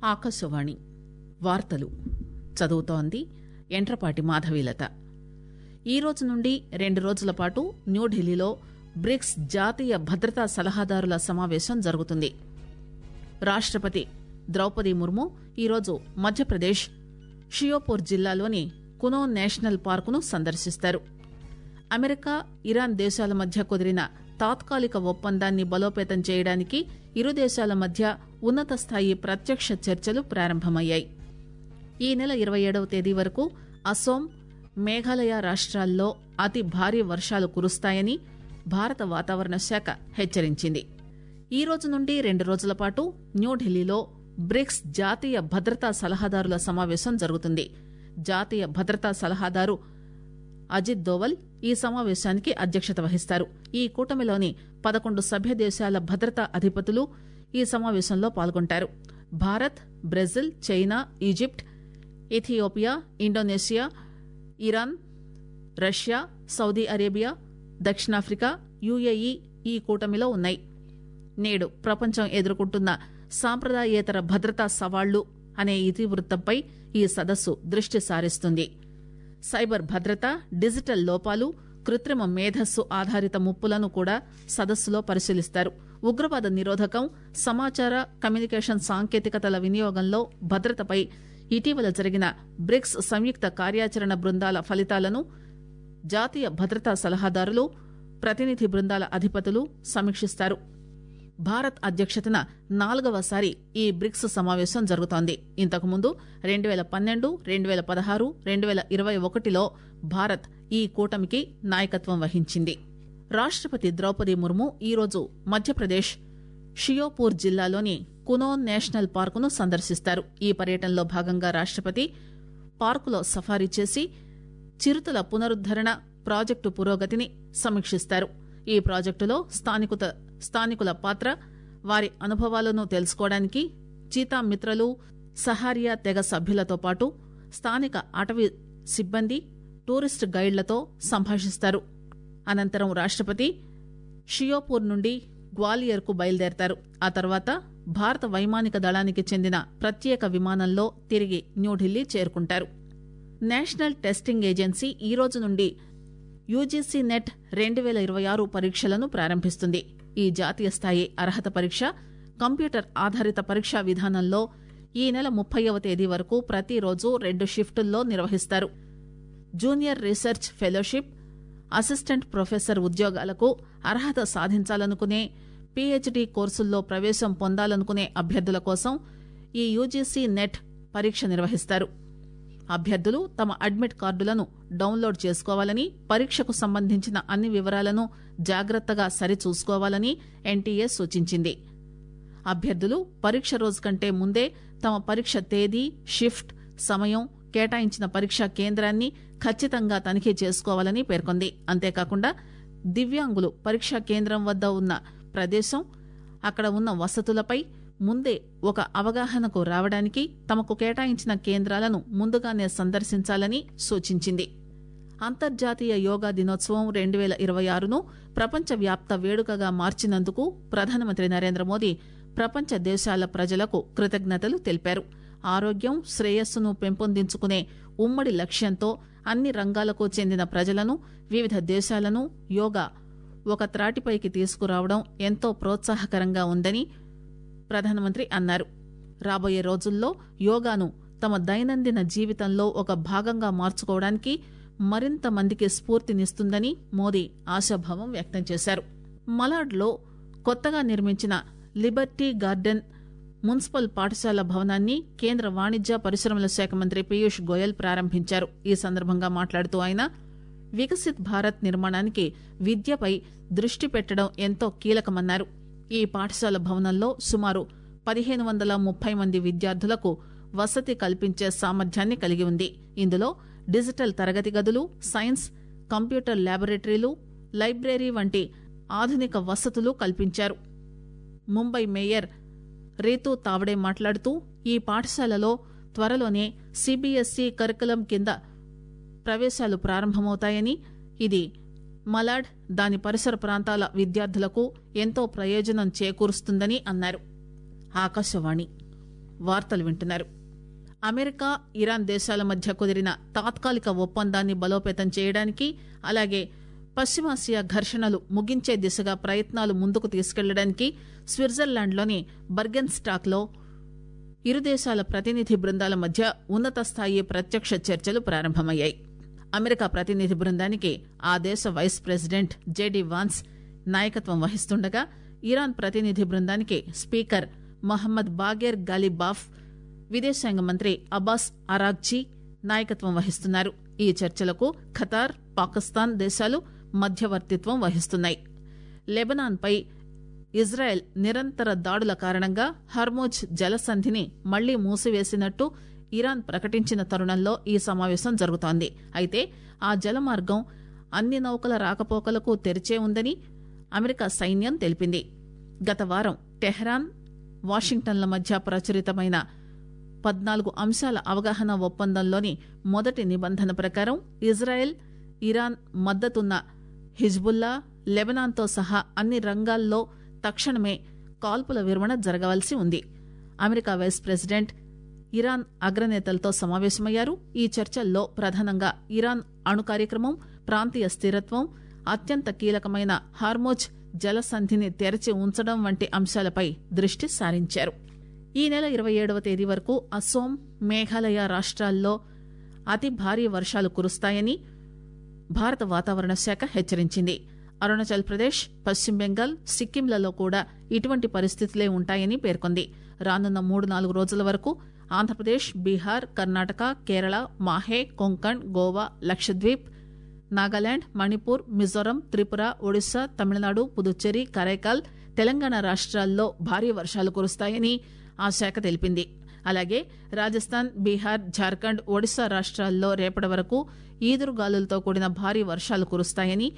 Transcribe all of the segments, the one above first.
ఆకాశవాణి వార్తలు చదువుతోంది ఎంట్రపాటి మాధవీలత ఈ రోజు నుండి రెండు రోజుల పాటు న్యూఢిల్లీలో బ్రిక్స్ జాతీయ భద్రతా సలహాదారుల సమావేశం జరుగుతుంది రాష్టపతి ద్రౌపది ముర్ము ఈరోజు మధ్యప్రదేశ్ షియోపూర్ జిల్లాలోని కునో నేషనల్ పార్కును సందర్శిస్తారు అమెరికా ఇరాన్ దేశాల మధ్య కుదిరిన తాత్కాలిక ఒప్పందాన్ని బలోపేతం చేయడానికి ఇరు దేశాల మధ్య ఉన్నత స్థాయి ప్రత్యక్ష చర్చలు ప్రారంభమయ్యాయి ఈ నెల ఇరవై ఏడవ తేదీ వరకు అసోం మేఘాలయ రాష్ట్రాల్లో అతి భారీ వర్షాలు కురుస్తాయని భారత వాతావరణ శాఖ హెచ్చరించింది ఈ రోజు నుండి రెండు రోజుల పాటు న్యూఢిల్లీలో బ్రిక్స్ జాతీయ భద్రతా సలహాదారుల సమావేశం జరుగుతుంది జాతీయ భద్రతా సలహాదారు అజిత్ దోవల్ ఈ సమావేశానికి అధ్యక్షత వహిస్తారు ఈ కూటమిలోని పదకొండు సభ్య దేశాల భద్రతా అధిపతులు ఈ సమావేశంలో పాల్గొంటారు Bharat Brazil China Egypt Ethiopia Indonesia Iran Russia Saudi Arabia దక్షిణాఫ్రికా యుఏఈ ఈ కూటమిలో ఉన్నాయి నేడు ప్రపంచం ఎదుర్కొంటున్న సాంప్రదాయేతర భద్రతా సవాళ్లు అనే ఇతివృత్తంపై ఈ సదస్సు దృష్టి సారిస్తుంది సైబర్ భద్రత డిజిటల్ లోపాలు కృత్రిమ మేధస్సు ఆధారిత ముప్పులను కూడా సదస్సులో పరిశీలిస్తారు ఉగ్రవాద నిరోధకం సమాచార కమ్యూనికేషన్ సాంకేతికతల వినియోగంలో భద్రతపై ఇటీవల జరిగిన బ్రిక్స్ సంయుక్త కార్యాచరణ బృందాల ఫలితాలను జాతీయ భద్రతా సలహాదారులు ప్రతినిధి బృందాల అధిపతులు సమీక్షిస్తారు భారత్ అధ్యక్షతన నాలుగవసారి ఈ బ్రిక్స్ సమావేశం జరుగుతోంది ఇంతకుముందు రెండు పేల పన్నెండు రెండు పేల పదహారు రెండు పేల ఇరవై ఒకటిలో భారత్ ఈ కూటమికి నాయకత్వం వహించింది రాష్టపతి ద్రౌపది ముర్ము ఈరోజు మధ్యప్రదేశ్ షియోపూర్ జిల్లాలోని కునో నేషనల్ పార్కును సందర్శిస్తారు ఈ పర్యటనలో భాగంగా రాష్టపతి పార్కులో సఫారీ చేసి చిరుతల పునరుద్దరణ ప్రాజెక్టు పురోగతిని సమీక్షిస్తారు ఈ ప్రాజెక్టులో స్థానికుత స్థానికుల పాత్ర వారి అనుభవాలను తెలుసుకోవడానికి చీతా మిత్రలు సహారియా తెగ సభ్యులతో పాటు స్థానిక అటవీ సిబ్బంది టూరిస్ట్ గైడ్లతో సంభాషిస్తారు అనంతరం రాష్టపతి షియోపూర్ నుండి గ్వాలియర్కు బయలుదేరతారు ఆ తర్వాత భారత వైమానిక దళానికి చెందిన ప్రత్యేక విమానంలో తిరిగి న్యూఢిల్లీ చేరుకుంటారు నేషనల్ టెస్టింగ్ ఏజెన్సీ ఈ రోజు నుండి యూజీసీ నెట్ రెండు పేల ఇరవై ఆరు పరీక్షలను ప్రారంభిస్తుంది ఈ జాతీయ స్థాయి అర్హత పరీక్ష కంప్యూటర్ ఆధారిత పరీక్షా విధానంలో ఈ నెల ముప్పైవ తేదీ వరకు ప్రతిరోజు రెండు షిఫ్టుల్లో నిర్వహిస్తారు junior research fellowship assistant professor ఉద్యోగాలకు అర్హత సాధించాలనుకునే పీహెచ్డీ కోర్సుల్లో ప్రవేశం పొందాలనుకునే అభ్యర్థుల కోసం ఈ యూజీసీ నెట్ పరీక్ష నిర్వహిస్తారు అభ్యర్థులు తమ అడ్మిట్ కార్డులను డౌన్లోడ్ చేసుకోవాలని పరీక్షకు సంబంధించిన అన్ని వివరాలను జాగ్రత్తగా సరిచూసుకోవాలని ఎన్టీఏ సూచించింది అభ్యర్థులు పరీక్ష రోజు కంటే ముందే తమ పరీక్ష తేదీ షిఫ్ట్ సమయం కేటాయించిన పరీక్షా కేంద్రాన్ని ఖచ్చితంగా తనిఖీ చేసుకోవాలని పేర్కొంది అంతేకాకుండా దివ్యాంగులు పరీక్షా కేంద్రం వద్ద ఉన్న ప్రదేశం అక్కడ ఉన్న వసతులపై ముందే ఒక అవగాహనకు రావడానికి తమకు కేటాయించిన కేంద్రాలను ముందుగానే సందర్శించాలని సూచించింది అంతర్జాతీయ యోగా దినోత్సవం రెండు పేల ఇరవై ఆరును ప్రపంచవ్యాప్త వేడుకగా మార్చినందుకు ప్రధానమంత్రి నరేంద్ర మోదీ ప్రపంచ దేశాల ప్రజలకు కృతజ్ఞతలు తెలిపారు ఆరోగ్యం శ్రేయస్సును పెంపొందించుకునే ఉమ్మడి లక్ష్యంతో అన్ని రంగాలకు చెందిన ప్రజలను వివిధ దేశాలను యోగా ఒక త్రాటిపైకి తీసుకురావడం ఎంతో ప్రోత్సాహకరంగా ఉందని ప్రధానమంత్రి అన్నారు రాబోయే రోజుల్లో యోగాను తమ దైనందిన జీవితంలో ఒక భాగంగా మార్చుకోవడానికి మరింత మందికి స్ఫూర్తినిస్తుందని మోదీ ఆశాభావం వ్యక్తం చేశారు మలాడ్లో కొత్తగా నిర్మించిన లిబర్టీ గార్డెన్ మున్సిపల్ పాఠశాల భవనాన్ని కేంద్ర వాణిజ్య పరిశ్రమల శాఖ మంత్రి పీయూష్ గోయల్ ప్రారంభించారు ఈ సందర్భంగా మాట్లాడుతూ ఆయన వికసిత్ భారత్ నిర్మాణానికి విద్యపై దృష్టి పెట్టడం ఎంతో కీలకమన్నారు ఈ పాఠశాల భవనంలో సుమారు పదిహేను వందల ముప్పై మంది విద్యార్థులకు వసతి కల్పించే సామర్థ్యాన్ని కలిగి ఉంది ఇందులో డిజిటల్ తరగతి గదులు సైన్స్ కంప్యూటర్ ల్యాబొరేటరీలు లైబ్రరీ వంటి ఆధునిక వసతులు కల్పించారు ముంబై మేయర్ రీతూ తావడే మాట్లాడుతూ ఈ పాఠశాలలో త్వరలోనే సిబిఎస్ఈ కరికులం కింద ప్రవేశాలు ప్రారంభమవుతాయని ఇది మలాడ్ దాని పరిసర ప్రాంతాల విద్యార్థులకు ఎంతో ప్రయోజనం చేకూరుస్తుందని అన్నారు ఆకాశవాణి వార్తలు వింటున్నారు అమెరికా ఇరాన్ దేశాల మధ్య కుదిరిన తాత్కాలిక ఒప్పందాన్ని బలోపేతం చేయడానికి అలాగే పశ్చిమాసియా ఘర్షణలు ముగించే దిశగా ప్రయత్నాలు ముందుకు తీసుకెళ్లడానికి స్విట్జర్లాండ్లోని బర్గెన్ స్టాక్లో ఇరు దేశాల ప్రతినిధి బృందాల మధ్య ఉన్నత స్థాయి ప్రత్యక్ష చర్చలు ప్రారంభమయ్యాయి అమెరికా ప్రతినిధి బృందానికి ఆ దేశ వైస్ ప్రెసిడెంట్ జేడీ వాన్స్ నాయకత్వం వహిస్తుండగా ఇరాన్ ప్రతినిధి బృందానికి స్పీకర్ మహమ్మద్ బాగేర్ గాలిబాఫ్ విదేశాంగ మంత్రి అబ్బాస్ అరాగ్జీ నాయకత్వం వహిస్తున్నారు ఈ చర్చలకు ఖతార్ పాకిస్తాన్ దేశాలు మధ్యవర్తిత్వం వహిస్తున్నాయి లెబనాన్పై ఇజ్రాయెల్ నిరంతర దాడుల కారణంగా హర్మోజ్ జలసంధిని మళ్లీ మూసివేసినట్టు ఇరాన్ ప్రకటించిన తరుణంలో ఈ సమావేశం జరుగుతోంది అయితే ఆ జలమార్గం అన్ని నౌకల రాకపోకలకు తెరిచే ఉందని అమెరికా సైన్యం తెలిపింది గత వారం టెహ్రాన్ వాషింగ్టన్ల మధ్య ప్రచురితమైన పద్నాలుగు అంశాల అవగాహన ఒప్పందంలోని మొదటి నిబంధన ప్రకారం ఇజ్రాయెల్ ఇరాన్ మద్దతున్న హిజ్బుల్లా లెబనాన్తో సహా అన్ని రంగాల్లో తక్షణమే కాల్పుల విరమణ జరగవలసి ఉంది అమెరికా వైస్ ప్రెసిడెంట్ ఇరాన్ అగ్రనేతలతో సమావేశమయ్యారు ఈ చర్చల్లో ప్రధానంగా ఇరాన్ అణు కార్యక్రమం ప్రాంతీయ స్థిరత్వం అత్యంత కీలకమైన హార్మోజ్ జలసంధిని తెరచి ఉంచడం వంటి అంశాలపై దృష్టి సారించారు ఈ నెల ఇరవై ఏడవ తేదీ వరకు అస్సోం మేఘాలయ రాష్ట్రాల్లో అతి భారీ వర్షాలు కురుస్తాయని భారత వాతావరణ శాఖ హెచ్చరించింది అరుణాచల్ ప్రదేశ్ పశ్చిమ బెంగాల్ సిక్కింలలో కూడా ఇటువంటి పరిస్థితులే ఉంటాయని పేర్కొంది రానున్న మూడు నాలుగు రోజుల వరకు ఆంధ్రప్రదేశ్ బీహార్ కర్ణాటక కేరళ మాహే కొంకణ్ గోవా లక్షద్వీప్ నాగాలాండ్ మణిపూర్ మిజోరం త్రిపుర ఒడిశా తమిళనాడు పుదుచ్చేరి కరైకాల్ తెలంగాణ రాష్ట్రాల్లో భారీ వర్షాలు కురుస్తాయని ఆ శాఖ తెలిపింది అలాగే రాజస్థాన్ బీహార్ జార్ఖండ్ ఒడిశా రాష్ట్రాల్లో రేపటి వరకు ఈదురుగాలులతో కూడిన భారీ వర్షాలు కురుస్తాయని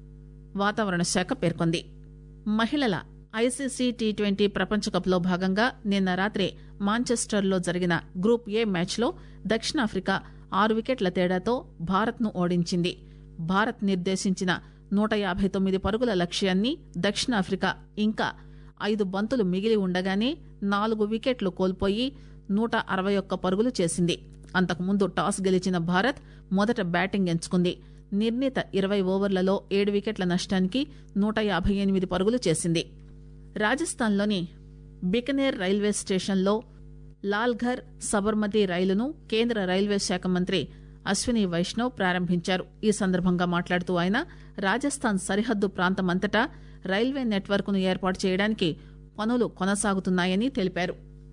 వాతావరణ శాఖ పేర్కొంది మహిళల ఐసీసీ టీ ట్వంటీ ప్రపంచకప్లో భాగంగా నిన్న రాత్రి మాంచెస్టర్లో జరిగిన గ్రూప్ ఏ మ్యాచ్లో దక్షిణాఫ్రికా ఆరు వికెట్ల తేడాతో భారత్ను ఓడించింది భారత్ నిర్దేశించిన నూట యాభై తొమ్మిది పరుగుల లక్ష్యాన్ని దక్షిణాఫ్రికా ఇంకా ఐదు బంతులు మిగిలి ఉండగానే నాలుగు వికెట్లు కోల్పోయి నూట అరవై ఒక్క పరుగులు చేసింది అంతకుముందు టాస్ గెలిచిన భారత్ మొదట బ్యాటింగ్ ఎంచుకుంది నిర్ణీత ఇరవై ఓవర్లలో ఏడు వికెట్ల నష్టానికి నూట యాభై ఎనిమిది పరుగులు చేసింది రాజస్థాన్లోని బికనేర్ రైల్వే స్టేషన్లో లాల్ఘర్ సబర్మతి రైలును కేంద్ర రైల్వే శాఖ మంత్రి అశ్విని వైష్ణవ్ ప్రారంభించారు ఈ సందర్భంగా మాట్లాడుతూ ఆయన రాజస్థాన్ సరిహద్దు ప్రాంతమంతటా రైల్వే నెట్వర్క్ను ఏర్పాటు చేయడానికి పనులు కొనసాగుతున్నాయని తెలిపారు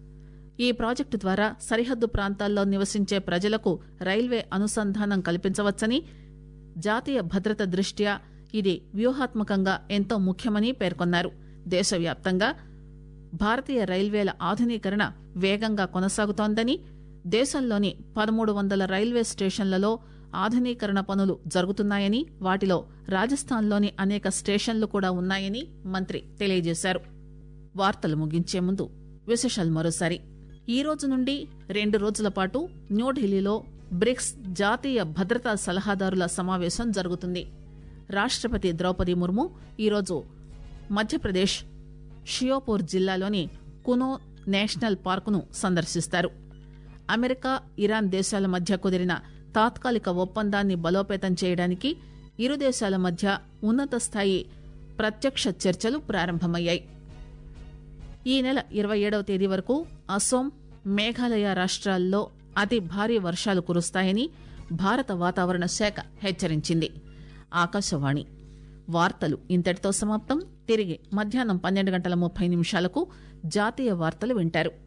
ఈ ప్రాజెక్టు ద్వారా సరిహద్దు ప్రాంతాల్లో నివసించే ప్రజలకు రైల్వే అనుసంధానం కల్పించవచ్చని జాతీయ భద్రత దృష్ట్యా ఇది వ్యూహాత్మకంగా ఎంతో ముఖ్యమని పేర్కొన్నారు దేశవ్యాప్తంగా భారతీయ రైల్వేల ఆధునీకరణ వేగంగా కొనసాగుతోందని దేశంలోని పదమూడు వందల రైల్వే స్టేషన్లలో ఆధునీకరణ పనులు జరుగుతున్నాయని వాటిలో రాజస్థాన్లోని అనేక స్టేషన్లు కూడా ఉన్నాయని మంత్రి తెలియజేశారు వార్తలు ముగించే ముందు విశేషాలు మరోసారి ఈ రోజు నుండి రెండు రోజుల పాటు న్యూఢిల్లీలో బ్రిక్స్ జాతీయ భద్రతా సలహాదారుల సమావేశం జరుగుతుంది రాష్టపతి ద్రౌపది ముర్ము ఈరోజు మధ్యప్రదేశ్ షియోపూర్ జిల్లాలోని కునో నేషనల్ పార్కును సందర్శిస్తారు అమెరికా ఇరాన్ దేశాల మధ్య కుదిరిన తాత్కాలిక ఒప్పందాన్ని బలోపేతం చేయడానికి ఇరు దేశాల మధ్య ఉన్నత స్థాయి ప్రత్యక్ష చర్చలు ప్రారంభమయ్యాయి ఈ నెల ఇరవై ఏడవ తేదీ వరకు అసోం మేఘాలయ రాష్ట్రాల్లో అతి భారీ వర్షాలు కురుస్తాయని భారత వాతావరణ శాఖ హెచ్చరించింది ఆకాశవాణి వార్తలు ఇంతటితో సమాప్తం తిరిగి మధ్యాహ్నం పన్నెండు గంటల ముప్పై నిమిషాలకు జాతీయ వార్తలు వింటారు